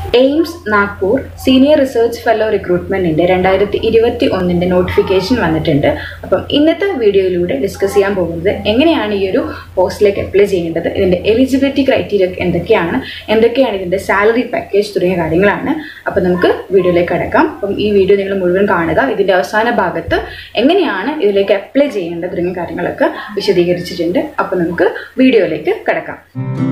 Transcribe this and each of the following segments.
AIIMS Nagpur senior research fellow റിക്രൂട്ട്മെന്റിന്റെ രണ്ടായിരത്തി ഇരുപത്തി ഒന്നിന്റെ നോട്ടിഫിക്കേഷൻ വന്നിട്ടുണ്ട് അപ്പം ഇന്നത്തെ വീഡിയോയിലൂടെ ഡിസ്കസ് ചെയ്യാൻ പോകുന്നത് എങ്ങനെയാണ് ഈ ഒരു പോസ്റ്റിലേക്ക് അപ്ലൈ ചെയ്യേണ്ടത് ഇതിന്റെ എലിജിബിലിറ്റി ക്രൈറ്റീരിയ എന്തൊക്കെയാണ് എന്തൊക്കെയാണ് ഇതിന്റെ സാലറി പാക്കേജ് തുടങ്ങിയ കാര്യങ്ങളാണ് അപ്പം നമുക്ക് വീഡിയോയിലേക്ക് കടക്കാം അപ്പം ഈ വീഡിയോ നിങ്ങൾ മുഴുവൻ കാണുക ഇതിന്റെ അവസാന ഭാഗത്ത് എങ്ങനെയാണ് ഇതിലേക്ക് അപ്ലൈ ചെയ്യേണ്ടത് തുടങ്ങിയ കാര്യങ്ങളൊക്കെ വിശദീകരിച്ചിട്ടുണ്ട് അപ്പം നമുക്ക് വീഡിയോയിലേക്ക് കടക്കാം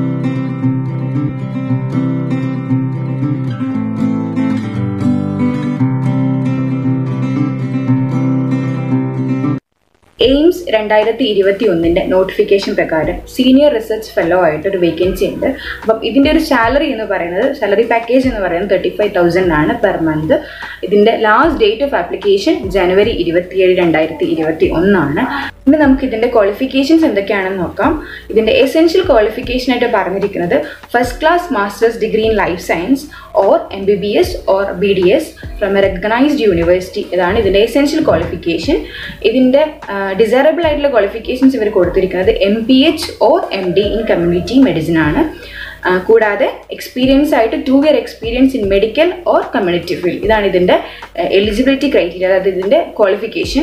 എയിംസ് രണ്ടായിരത്തി ഇരുപത്തി ഒന്നിൻ്റെ നോട്ടിഫിക്കേഷൻ പ്രകാരം സീനിയർ റിസർച്ച് ഫെല്ലോ ആയിട്ട് ഒരു വേക്കൻസി ഉണ്ട് അപ്പം ഇതിൻ്റെ ഒരു സാലറി എന്ന് പറയുന്നത് സാലറി പാക്കേജ് എന്ന് പറയുന്നത് തേർട്ടി ഫൈവ് തൗസൻഡ് ആണ് പെർ മന്ത് ഇതിൻ്റെ ലാസ്റ്റ് ഡേറ്റ് ഓഫ് ആപ്ലിക്കേഷൻ ജനുവരി ഇരുപത്തിയേഴ് രണ്ടായിരത്തി ഇരുപത്തി ഒന്നാണ് ഇനി നമുക്ക് ഇതിൻ്റെ ക്വാളിഫിക്കേഷൻസ് എന്തൊക്കെയാണെന്ന് നോക്കാം ഇതിൻ്റെ എസെൻഷ്യൽ ക്വാളിഫിക്കേഷൻ ആയിട്ട് പറഞ്ഞിരിക്കുന്നത് first class masters degree in life science or M B B S or B D S from a recognised university ഇതാണ് ഇതിൻ്റെ എസെൻഷ്യൽ ക്വാളിഫിക്കേഷൻ ഇതിൻ്റെ ഡിസൈറബിൾ ആയിട്ടുള്ള ക്വാളിഫിക്കേഷൻസ് ഇവർ കൊടുത്തിരിക്കുന്നത് M P H or M D in community medicine ആണ് കൂടാതെ experience ആയിട്ട് two year experience in medical or community field ഇതാണ് ഇതിൻ്റെ എലിജിബിലിറ്റി ക്രൈറ്റീരിയ അതായത് ഇതിൻ്റെ ക്വാളിഫിക്കേഷൻ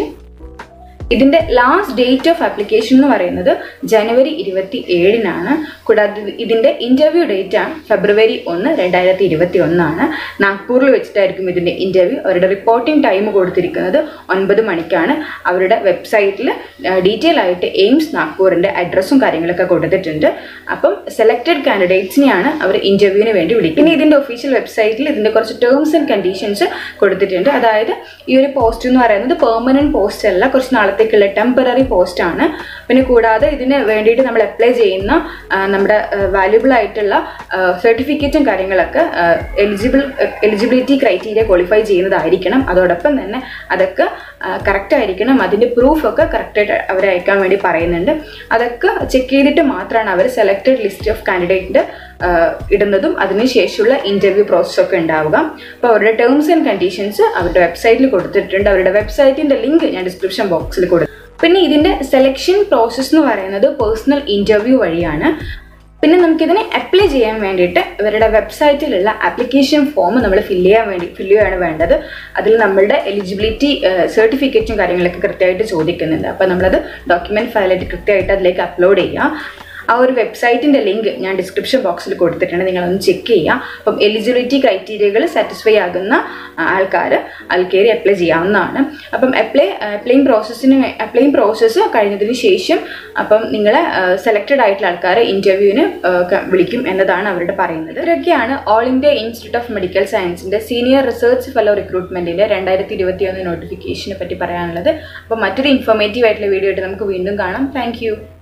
ഇതിന്റെ ലാസ്റ്റ് ഡേറ്റ് ഓഫ് ആപ്ലിക്കേഷൻ എന്ന് പറയുന്നത് ജനുവരി ഇരുപത്തി ഏഴിനാണ് കൂടാതെ ഇതിന്റെ ഇന്റർവ്യൂ ഡേറ്റ് ആണ് ഫെബ്രുവരി ഒന്ന് രണ്ടായിരത്തി ഇരുപത്തി ഒന്നാണ് നാഗ്പൂരിൽ വെച്ചിട്ടായിരിക്കും ഇതിന്റെ ഇന്റർവ്യൂ അവരുടെ റിപ്പോർട്ടിംഗ് ടൈം കൊടുത്തിരിക്കുന്നത് ഒൻപത് മണിക്കാണ് അവരുടെ വെബ്സൈറ്റിൽ ഡീറ്റെയിൽ ആയിട്ട് എയിംസ് നാഗ്പൂരിന്റെ അഡ്രസ്സും കാര്യങ്ങളൊക്കെ കൊടുത്തിട്ടുണ്ട് അപ്പം സെലക്ടഡ് കാൻഡിഡേറ്റ്സിനെയാണ് അവർ ഇന്റർവ്യൂവിന് വേണ്ടി വിളിക്കുന്നത് ഇനി ഇതിന്റെ ഒഫീഷ്യൽ വെബ്സൈറ്റിൽ ഇതിന്റെ കുറച്ച് ടേംസ് ആൻഡ് കണ്ടീഷൻസ് കൊടുത്തിട്ടുണ്ട് അതായത് ഈ ഒരു പോസ്റ്റ് എന്ന് പറയുന്നത് പെർമനന്റ് പോസ്റ്റ് അല്ല കുറച്ച് നാളത്തെ നാളത്തേക്കുള്ള ടെമ്പററി പോസ്റ്റ് ആണ് പിന്നെ കൂടാതെ ഇതിന് വേണ്ടിയിട്ട് നമ്മൾ അപ്ലൈ ചെയ്യുന്ന നമ്മുടെ വാല്യുബിൾ ആയിട്ടുള്ള സർട്ടിഫിക്കറ്റും കാര്യങ്ങളൊക്കെ എലിജിബിൾ എലിജിബിലിറ്റി ക്രൈറ്റീരിയ ക്വാളിഫൈ ചെയ്യുന്നതായിരിക്കണം അതോടൊപ്പം തന്നെ അതൊക്കെ കറക്റ്റ് ആയിരിക്കണം അതിൻ്റെ പ്രൂഫൊക്കെ കറക്റ്റായിട്ട് അവർ അയക്കാൻ വേണ്ടി പറയുന്നുണ്ട് അതൊക്കെ ചെക്ക് ചെയ്തിട്ട് മാത്രമാണ് അവർ സെലക്റ്റഡ് ലിസ്റ്റ് ഓഫ് കാൻഡിഡേറ്റിൻ്റെ ഇടുന്നതും അതിനുശേഷമുള്ള ഇൻ്റർവ്യൂ പ്രോസസ്സൊക്കെ ഉണ്ടാവുക അപ്പോൾ അവരുടെ ടേംസ് ആൻഡ് കണ്ടീഷൻസ് അവരുടെ വെബ്സൈറ്റിൽ കൊടുത്തിട്ടുണ്ട് അവരുടെ വെബ്സൈറ്റിൻ്റെ ലിങ്ക് ഞാൻ ഡിസ്ക്രിപ്ഷൻ ബോക്സിൽ കൊടുത്തു പിന്നെ ഇതിൻ്റെ സെലക്ഷൻ പ്രോസസ്സ് എന്ന് പറയുന്നത് പേഴ്സണൽ ഇൻ്റർവ്യൂ വഴിയാണ് പിന്നെ നമുക്കിതിനെ അപ്ലൈ ചെയ്യാൻ വേണ്ടിയിട്ട് ഇവരുടെ വെബ്സൈറ്റിലുള്ള ആപ്ലിക്കേഷൻ ഫോം നമ്മൾ ഫില്ല് ചെയ്യാൻ വേണ്ടി ഫില്ല് ചെയ്യുകയാണ് വേണ്ടത് അതിൽ നമ്മളുടെ എലിജിബിലിറ്റി സർട്ടിഫിക്കറ്റും കാര്യങ്ങളൊക്കെ കൃത്യമായിട്ട് ചോദിക്കുന്നുണ്ട് അപ്പോൾ നമ്മളത് ഡോക്യുമെൻറ്റ് ഫയലായിട്ട് കൃത്യമായിട്ട് അതിലേക്ക് അപ്ലോഡ് ചെയ്യുക ആ ഒരു വെബ്സൈറ്റിൻ്റെ ലിങ്ക് ഞാൻ ഡിസ്ക്രിപ്ഷൻ ബോക്സിൽ കൊടുത്തിട്ടുണ്ട് നിങ്ങളൊന്ന് ചെക്ക് ചെയ്യുക അപ്പം എലിജിബിലിറ്റി ക്രൈറ്റീരിയകൾ സാറ്റിസ്ഫൈ ആകുന്ന ആൾക്കാർ അതിൽ കയറി അപ്ലൈ ചെയ്യാവുന്നതാണ് അപ്പം അപ്ലൈ അപ്ലൈങ് പ്രോസസ്സിന് അപ്ലൈങ് പ്രോസസ്സ് കഴിഞ്ഞതിന് ശേഷം അപ്പം നിങ്ങളെ സെലക്റ്റഡ് ആയിട്ടുള്ള ആൾക്കാരെ ഇൻ്റർവ്യൂവിന് വിളിക്കും എന്നതാണ് അവരുടെ പറയുന്നത് ഇതൊക്കെയാണ് all India institute of medical സയൻസിൻ്റെ സീനിയർ റിസർച്ച് ഫെലോ റിക്രൂട്ട്മെൻറ്റിൻ്റെ രണ്ടായിരത്തി ഇരുപത്തി ഒന്ന് നോട്ടിഫിക്കേഷനെ പറ്റി പറയാനുള്ളത് അപ്പം മറ്റൊരു ഇൻഫോർമേറ്റീവ് ആയിട്ടുള്ള വീഡിയോ ആയിട്ട് നമുക്ക് വീണ്ടും കാണാം താങ്ക്